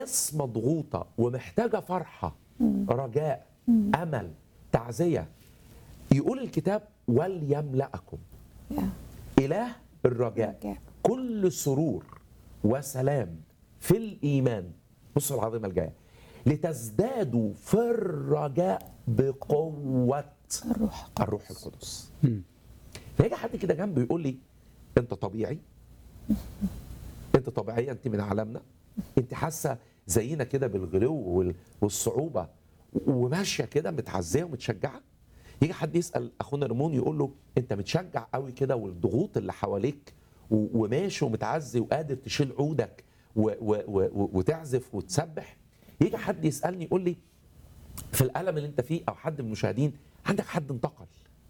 ناس مضغوطه ومحتاجه فرحه رجاء امل تعزيه يقول الكتاب وليملأكم يا اله الرجاء رجاء. كل سرور وسلام في الايمان بصوا العظيمه الجايه لتزدادوا في الرجاء بقوه الروح القدس. الروح القدس فيجي حد كده جنبي يقول لي انت طبيعي انت طبيعيه انت من عالمنا انت حاسه زينا كده بالغلو وال- والصعوبه وماشيه كده متعزيه ومتشجعه يجي حد يسال اخونا ريمون يقول له انت متشجع قوي كده والضغوط اللي حواليك و- وماشي ومتعزي وقادر تشيل عودك و- و- و- وتعزف وتسبح يجي حد يسالني يقول لي في الالم اللي انت فيه او حد من المشاهدين عندك حد انتقل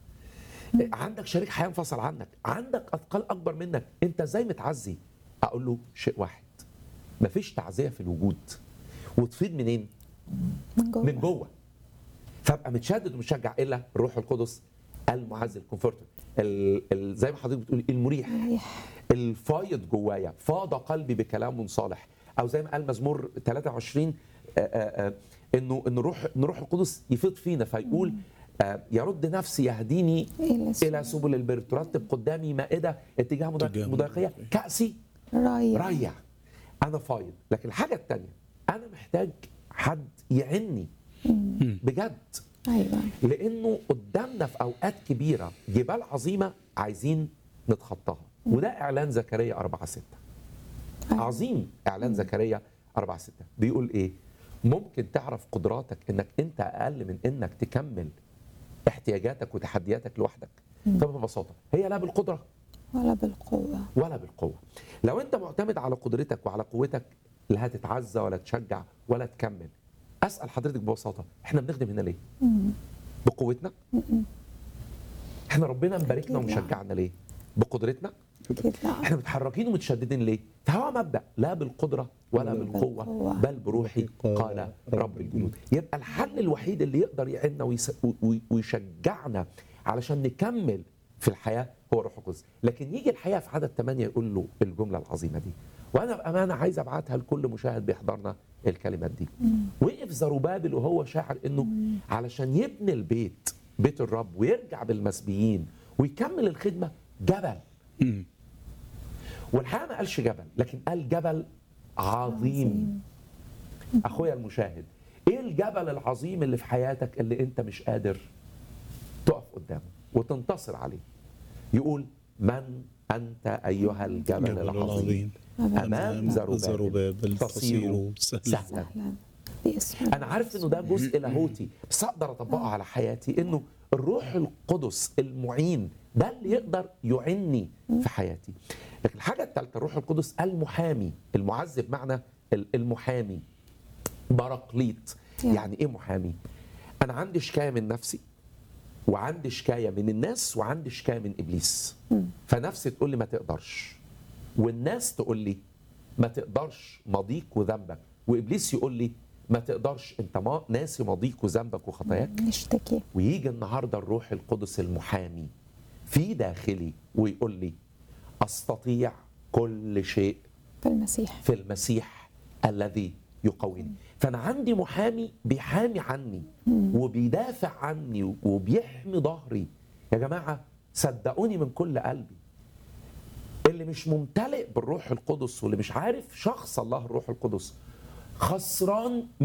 عندك شريك حياه انفصل عنك عندك اثقال اكبر منك انت ازاي متعزي اقول له شيء واحد مفيش تعزيه في الوجود وتفيض منين من جوه من جوه فابقى متشدد ومشجع الا الروح القدس المعزي الكونفورتر ال- ال- زي ما حضرتك بتقولي المريح مريح. الفايض جوايا فاض قلبي بكلام صالح او زي ما قال مزمور 23 آه، آه، آه، انه ان روح ان روح القدس يفيض فينا فيقول آه، يرد نفسي يهديني إلى سبل. الى سبل البر ترتب قدامي مائده اتجاه مضايق- اتجاه مضايقيه مضايقية. كاسي رايح ريع انا فايض لكن الحاجه الثانيه انا محتاج حد يعني بجد ايوه لانه قدامنا في اوقات كبيره جبال عظيمه عايزين نتخطاها وده اعلان زكريا 4 6 أيوة. عظيم اعلان زكريا 4 6 بيقول ايه ممكن تعرف قدراتك انك انت اقل من انك تكمل احتياجاتك وتحدياتك لوحدك فببساطه هي لا بالقدره ولا بالقوه ولا بالقوه لو انت معتمد على قدرتك وعلى قوتك لا هتتعزى ولا تشجع ولا تكمل اسال حضرتك ببساطه احنا بنخدم هنا ليه بقوتنا احنا ربنا مباركنا أكيد لا. ومشجعنا ليه بقدرتنا اكيد لا احنا متحركين ومتشددين ليه فهو مبدا لا بالقدره ولا ولا بالقوه بالقوة. بل بروحي قال رب الجنود يبقى الحل الوحيد اللي يقدر يعيننا ويس- وي- ويشجعنا علشان نكمل في الحياه هو روح القدس لكن يجي الحقيقه في عدد 8 يقول له الجمله العظيمه دي وانا بامانه عايز ابعتها لكل مشاهد بيحضرنا الكلمات دي وقف زروبابل وهو شاعر انه علشان يبني البيت بيت الرب ويرجع بالمسبيين ويكمل الخدمه جبل والحقيقه ما قالش جبل لكن قال جبل عظيم اخويا المشاهد ايه الجبل العظيم اللي في حياتك اللي انت مش قادر تقف قدامه وتنتصر عليه يقول من انت ايها الجبل الجبل العظيم العظيم امام زروبابل زروبابل تصير تصير سهلا سهلا سهلا باسم انا عارف انه ده جزء لاهوتي بس اقدر اطبقه على حياتي انه الروح القدس المعين ده اللي يقدر يعني في حياتي لكن الحاجه الثالثه الروح القدس المحامي المعزي بمعنى ال- المحامي باراكليت Yeah. يعني ايه محامي انا عندي شكايه من نفسي وعندي شكايه من الناس وعندي شكايه من ابليس فنفسي تقول لي ما تقدرش والناس تقول لي ما تقدرش ماضيك وذنبك وابليس يقول لي ما تقدرش انت ما ناسي ماضيك وذنبك وخطاياك نشتكي ويجي النهارده الروح القدس المحامي في داخلي ويقول لي استطيع كل شيء في المسيح في المسيح الذي يقويني فانا عندي محامي بيحامي عني وبيدافع عني وبيحمي ظهري يا جماعه صدقوني من كل قلبي اللي مش ممتلئ بالروح القدس واللي مش عارف شخص الله الروح القدس خسران 100%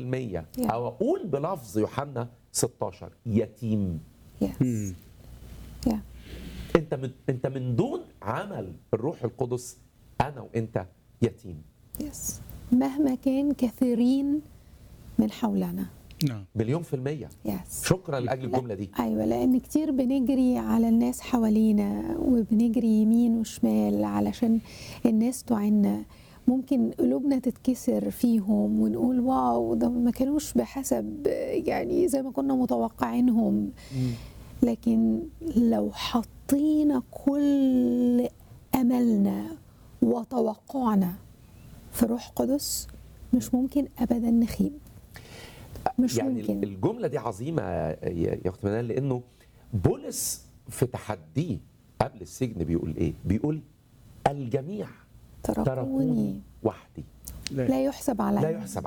او اقول بلفظ يوحنا 16 يتيم يس يا انت من انت من دون عمل الروح القدس انا وانت يتيم يس مهما كان كثيرين من حولنا نعم مليون في المية يس شكرا لأجل الجملة دي ايوه لان كتير بنجري على الناس حوالينا وبنجري يمين وشمال علشان الناس تعنا ممكن قلوبنا تتكسر فيهم ونقول واو ده ما كانوش بحسب يعني زي ما كنا متوقعينهم لكن لو حطينا كل املنا وتوقعنا في روح قدس مش ممكن ابدا نخيب مش يعني ممكن الجملة دي عظيمة يا يا أخت منال لأنه بولس في تحديه قبل السجن بيقول إيه؟ بيقول الجميع تركوني وحدي لا يحسب علي لا يحسب